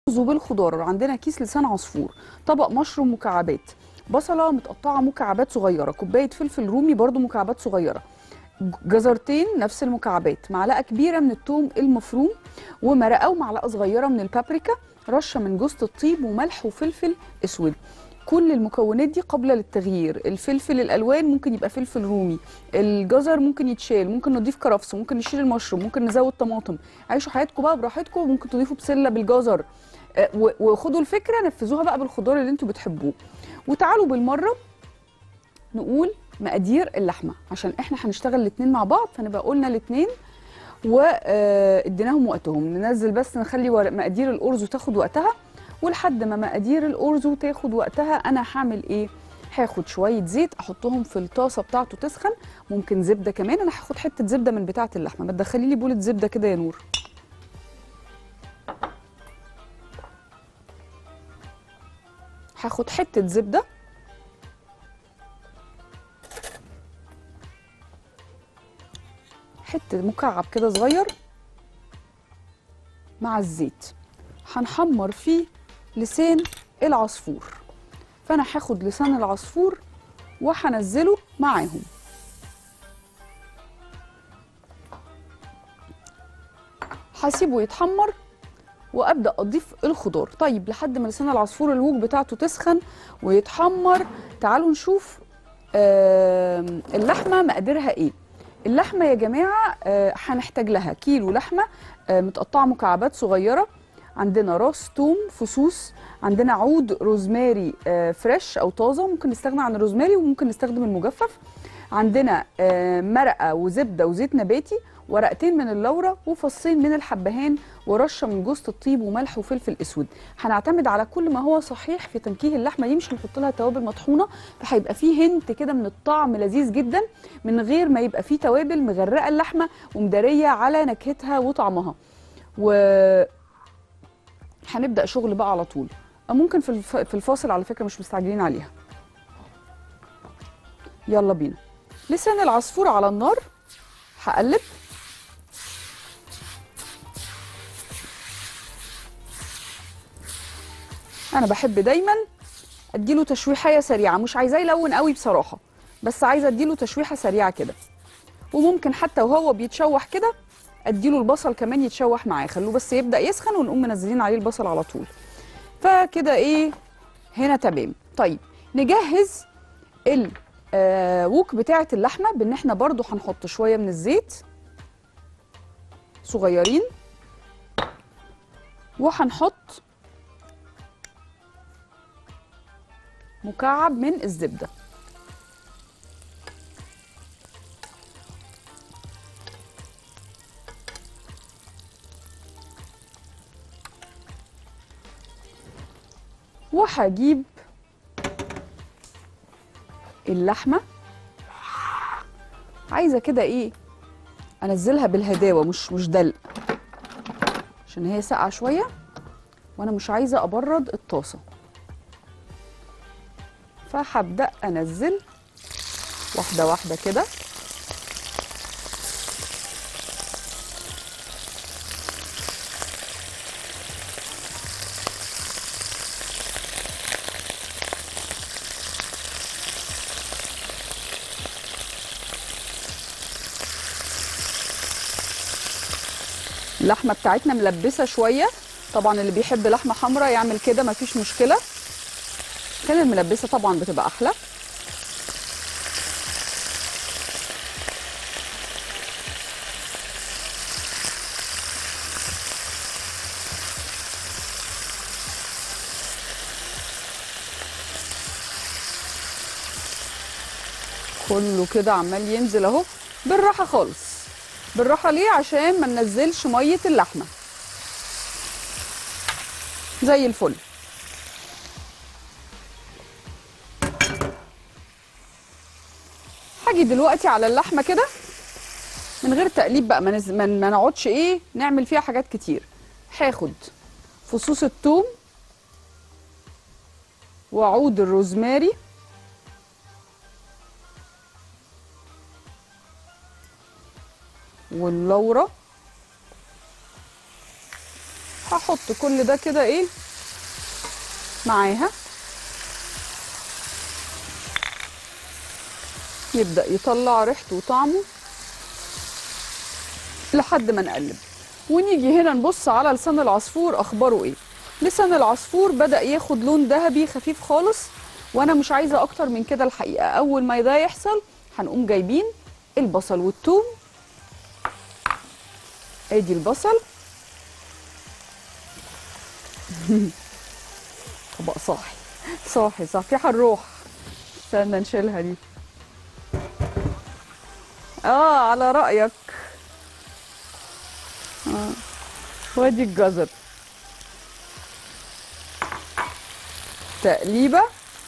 رز بالخضار عندنا كيس لسان عصفور طبق مشروم مكعبات بصله متقطعه مكعبات صغيره كوبايه فلفل رومي برضو مكعبات صغيره جزرتين نفس المكعبات معلقه كبيره من الثوم المفروم ومرقه ومعلقه صغيره من البابريكا رشه من جوز الطيب وملح وفلفل اسود كل المكونات دي قابله للتغيير الفلفل الالوان ممكن يبقى فلفل رومي الجزر ممكن يتشال ممكن نضيف كرفس ممكن نشيل المشروم ممكن نزود طماطم عيشوا حياتكم بقى براحتكم ممكن تضيفوا بسله بالجزر آه، و- وخدوا الفكره نفذوها بقى بالخضار اللي انتوا بتحبوه وتعالوا بالمره نقول مقادير اللحمه عشان احنا هنشتغل الاثنين مع بعض فنبقى قلنا الاثنين واديناهم وقتهم ننزل بس نخلي ورق مقادير الارز تاخد وقتها ولحد ما مقادير الارز تاخد وقتها انا هعمل ايه هاخد شويه زيت احطهم في الطاسه بتاعته تسخن ممكن زبده كمان انا هاخد حته زبده من بتاعه اللحمه ما تدخلي لي بوله زبده كده يا نور هاخد حته زبده حته مكعب كده صغير مع الزيت هنحمر فيه لسان العصفور فانا هاخد لسان العصفور وهنزله معاهم هسيبه يتحمر وابدا اضيف الخضار طيب لحد ما لسان العصفور الوج بتاعته تسخن ويتحمر تعالوا نشوف آم، اللحمه مقاديرها ايه اللحمه يا جماعه آه، هنحتاج لها كيلو لحمه آه، متقطعه مكعبات صغيره عندنا راس توم فصوص عندنا عود روزماري آه، فريش او طازه ممكن نستغنى عن الروزماري وممكن نستخدم المجفف عندنا آه، مرقه وزبده وزيت نباتي ورقتين من اللورة وفصين من الحبهان ورشه من جوز الطيب وملح وفلفل اسود هنعتمد على كل ما هو صحيح في تنكيه اللحمه دي مش هنحط لها توابل مطحونه فهيبقى فيه هنت كده من الطعم لذيذ جدا من غير ما يبقى فيه توابل مغرقه اللحمه ومداريه على نكهتها وطعمها و هنبدا شغل بقى على طول أو ممكن في الف... في الفاصل على فكره مش مستعجلين عليها يلا بينا لسان العصفور على النار هقلب انا بحب دايما اديله تشويحيه سريعه مش عايزاه يلون قوي بصراحه بس عايزه اديله تشويحه سريعه كده وممكن حتى وهو بيتشوح كده اديله البصل كمان يتشوح معاه خلوه بس يبدا يسخن ونقوم منزلين عليه البصل على طول فكده ايه هنا تمام طيب نجهز الوك بتاعه اللحمه بان احنا برضو هنحط شويه من الزيت صغيرين وهنحط مكعب من الزبده وهجيب اللحمه عايزه كده ايه انزلها بالهداوه مش مش دلق عشان هي ساقعه شويه وانا مش عايزه ابرد الطاسه فهبدا انزل واحده واحده كده اللحمه بتاعتنا ملبسه شويه طبعا اللي بيحب لحمه حمراء يعمل كده مفيش مشكله كان الملبسه طبعا بتبقى احلى كله كده عمال ينزل اهو بالراحه خالص بالراحه ليه عشان ما ننزلش ميه اللحمه زي الفل هاجي دلوقتي على اللحمه كده من غير تقليب بقى ما, نز... ما ما نقعدش ايه نعمل فيها حاجات كتير هاخد فصوص الثوم وعود الروزماري واللورة هحط كل ده كده ايه معاها يبدأ يطلع ريحته وطعمه لحد ما نقلب ونيجي هنا نبص على لسان العصفور اخباره ايه لسان العصفور بدأ ياخد لون ذهبي خفيف خالص وانا مش عايزه اكتر من كده الحقيقه اول ما ده يحصل هنقوم جايبين البصل والثوم ادي البصل طبق صاحي صاحي صاحي هنروح استنى نشيلها دي اه على رأيك آه. وادي الجزر تقليبة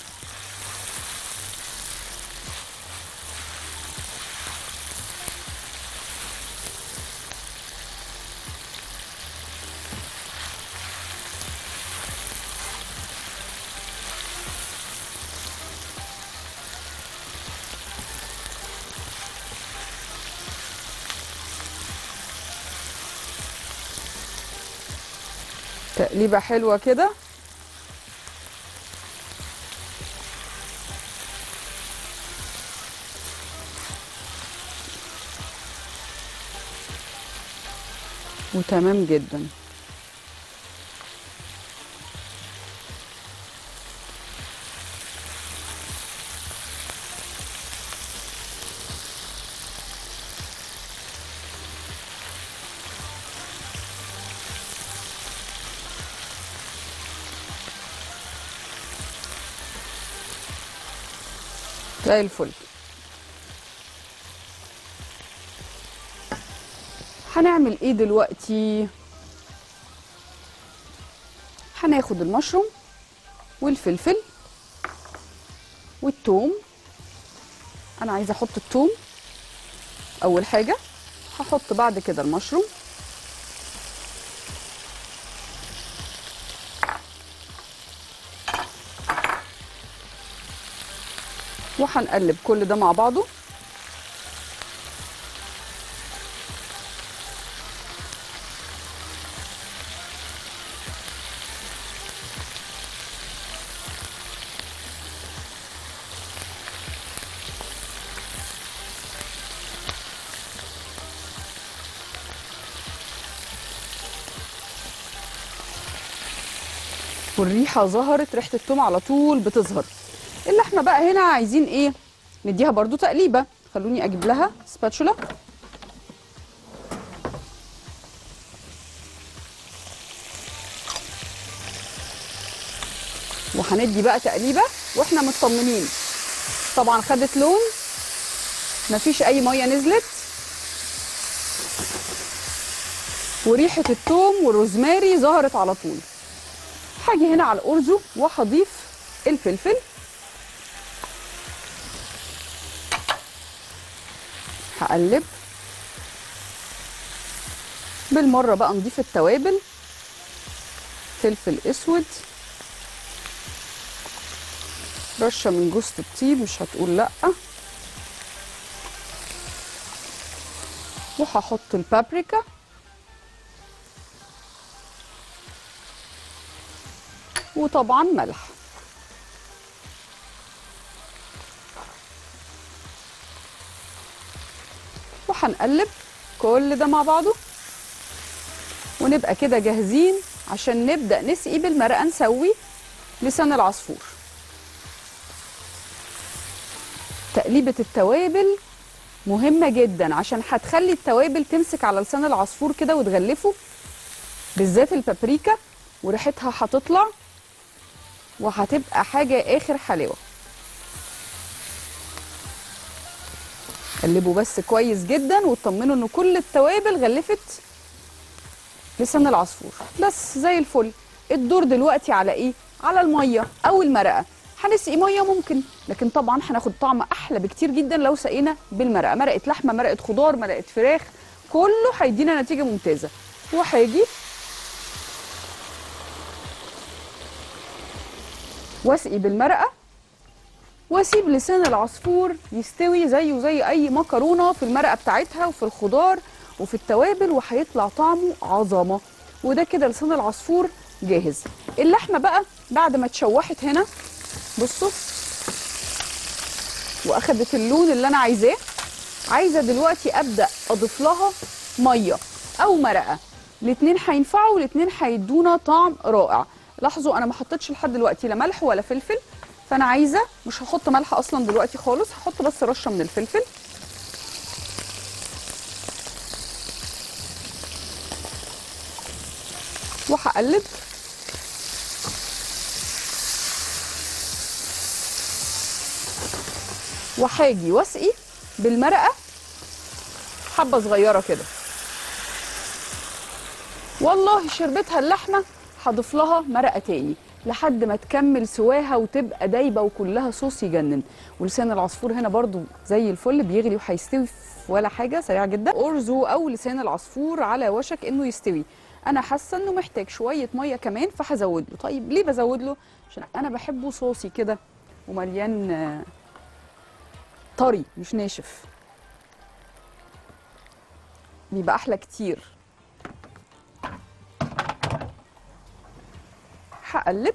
تقليبة حلوة كده وتمام جدا زي الفل هنعمل ايه دلوقتي هناخد المشروم والفلفل والثوم انا عايزه احط الثوم اول حاجه هحط بعد كده المشروم وهنقلب كل ده مع بعضه والريحه ظهرت ريحه التوم على طول بتظهر اللي احنا بقى هنا عايزين ايه نديها برضو تقليبه خلوني اجيب لها سباتشولا وهندي بقى تقليبه واحنا مطمنين طبعا خدت لون مفيش اي ميه نزلت وريحه الثوم والروزماري ظهرت على طول هاجي هنا على الارزو وهضيف الفلفل هقلب بالمره بقى نضيف التوابل فلفل اسود رشه من جوز الطيب مش هتقول لا وهحط البابريكا وطبعا ملح وهنقلب كل ده مع بعضه ونبقى كده جاهزين عشان نبدأ نسقي بالمرقة نسوي لسان العصفور تقليبة التوابل مهمة جدا عشان هتخلي التوابل تمسك على لسان العصفور كده وتغلفه بالذات البابريكا وريحتها هتطلع وهتبقى حاجة آخر حلاوة قلبوا بس كويس جدا واطمنوا ان كل التوابل غلفت لسان العصفور بس زي الفل الدور دلوقتي على ايه على الميه او المرقه هنسقي ميه ممكن لكن طبعا هناخد طعم احلى بكتير جدا لو سقينا بالمرقه مرقه لحمه مرقه خضار مرقه فراخ كله هيدينا نتيجه ممتازه وهاجي واسقي بالمرقه واسيب لسان العصفور يستوي زيه زي اي مكرونه في المرقه بتاعتها وفي الخضار وفي التوابل وهيطلع طعمه عظمه وده كده لسان العصفور جاهز اللحمه بقى بعد ما اتشوحت هنا بصوا واخدت اللون اللي انا عايزاه عايزه دلوقتي ابدا اضيف لها ميه او مرقه الاثنين هينفعوا والاثنين هيدونا طعم رائع لاحظوا انا ما حطيتش لحد دلوقتي لا ملح ولا فلفل فانا عايزه مش هحط ملح اصلا دلوقتي خالص هحط بس رشه من الفلفل وهقلب وهاجي واسقي بالمرقه حبه صغيره كده والله شربتها اللحمه هضيف لها مرقه تاني لحد ما تكمل سواها وتبقى دايبه وكلها صوص يجنن ولسان العصفور هنا برضو زي الفل بيغلي وهيستوي في ولا حاجه سريعه جدا ارزو او لسان العصفور على وشك انه يستوي انا حاسه انه محتاج شويه ميه كمان فهزود له طيب ليه بزود له عشان انا بحبه صوصي كده ومليان آه، طري مش ناشف بيبقى احلى كتير هقلب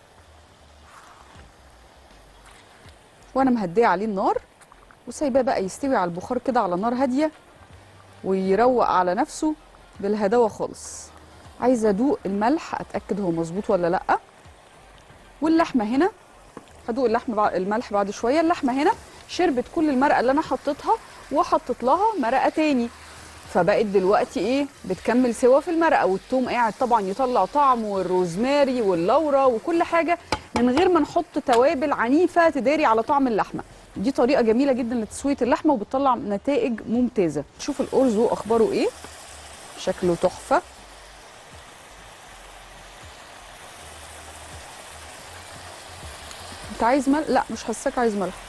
وانا مهديه عليه النار وسايباه بقى يستوي على البخار كده على نار هاديه ويروق على نفسه بالهداوه خالص عايزه ادوق الملح اتاكد هو مظبوط ولا لا واللحمه هنا هدوق اللحمه بعد الملح بعد شويه اللحمه هنا شربت كل المرقه اللي انا حطيتها وحطيت لها مرقه تاني فبقت دلوقتي ايه بتكمل سوا في المرقه والثوم قاعد طبعا يطلع طعم والروزماري واللورا وكل حاجه من غير ما نحط توابل عنيفه تداري على طعم اللحمه دي طريقه جميله جدا لتسويه اللحمه وبتطلع نتائج ممتازه شوف الارز اخباره ايه شكله تحفه انت عايز ملح لا مش حاساك عايز ملح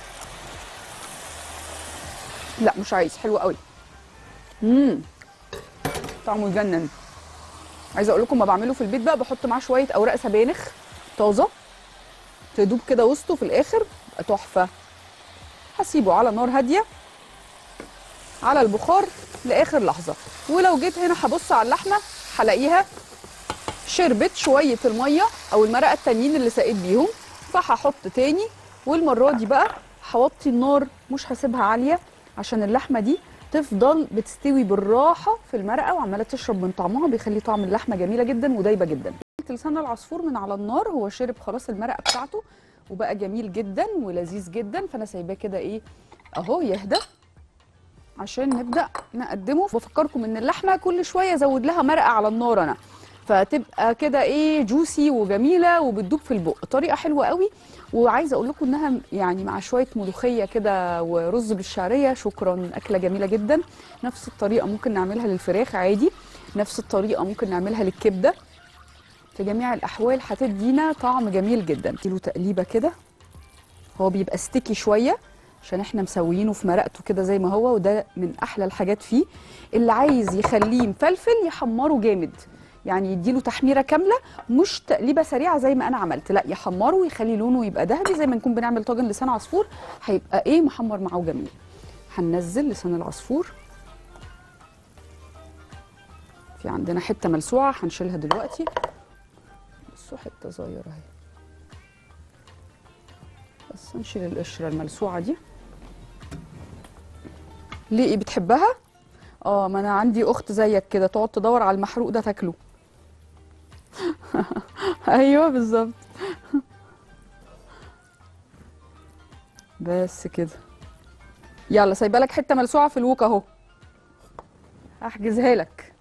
لا مش عايز حلو قوي امم طعمه يجنن عايزه اقول لكم ما بعمله في البيت بقى بحط معاه شويه اوراق سبانخ طازه تدوب كده وسطه في الاخر بقى تحفه هسيبه على نار هاديه على البخار لاخر لحظه ولو جيت هنا هبص على اللحمه هلاقيها شربت شويه الميه او المرقه التانيين اللي سقيت بيهم فهحط تاني والمره دي بقى هوطي النار مش هسيبها عاليه عشان اللحمه دي تفضل بتستوي بالراحه في المرقه وعماله تشرب من طعمها بيخلي طعم اللحمه جميله جدا ودايبه جدا لسان العصفور من على النار هو شرب خلاص المرقه بتاعته وبقى جميل جدا ولذيذ جدا فانا سايباه كده ايه اهو يهدى عشان نبدا نقدمه بفكركم ان اللحمه كل شويه ازود لها مرقه على النار انا فتبقى كده ايه جوسي وجميله وبتدوب في البق طريقه حلوه قوي وعايزه اقول لكم انها يعني مع شويه ملوخيه كده ورز بالشعريه شكرا اكله جميله جدا نفس الطريقه ممكن نعملها للفراخ عادي نفس الطريقه ممكن نعملها للكبده في جميع الاحوال هتدينا طعم جميل جدا له تقليبه كده هو بيبقى ستيكي شويه عشان احنا مسويينه في مرقته كده زي ما هو وده من احلى الحاجات فيه اللي عايز يخليه مفلفل يحمره جامد يعني يديله تحميره كامله مش تقليبه سريعه زي ما انا عملت لا يحمره ويخلي لونه يبقى ذهبي زي ما نكون بنعمل طاجن لسان عصفور هيبقى ايه محمر معاه جميل هننزل لسان العصفور في عندنا حته ملسوعه هنشيلها دلوقتي بصوا حته صغيره اهي بس نشيل القشره الملسوعه دي ليه إيه بتحبها اه ما انا عندي اخت زيك كده تقعد تدور على المحروق ده تاكله ايوه بالظبط بس كده يلا سايبه لك حته ملسوعه في الوك اهو هحجزها لك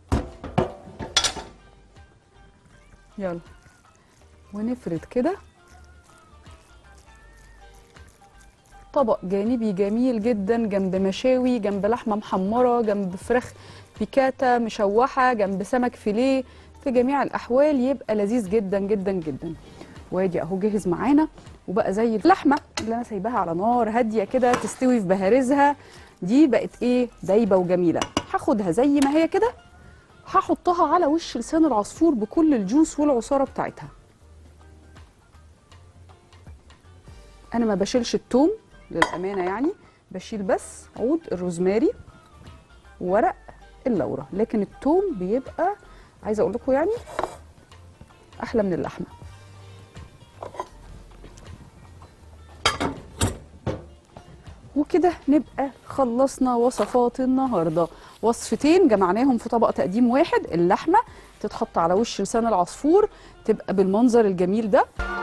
يلا ونفرد كده طبق جانبي جميل جدا جنب مشاوي جنب لحمه محمره جنب فراخ بيكاتا مشوحه جنب سمك فيليه في جميع الاحوال يبقى لذيذ جدا جدا جدا وادي اهو جاهز معانا وبقى زي اللحمه اللي انا سايباها على نار هاديه كده تستوي في بهارزها دي بقت ايه دايبه وجميله هاخدها زي ما هي كده هحطها على وش لسان العصفور بكل الجوس والعصاره بتاعتها انا ما بشيلش التوم للامانه يعني بشيل بس عود الروزماري وورق اللورة لكن التوم بيبقى عايزه اقول لكم يعني احلى من اللحمه وكده نبقى خلصنا وصفات النهارده وصفتين جمعناهم في طبق تقديم واحد اللحمه تتحط على وش لسان العصفور تبقى بالمنظر الجميل ده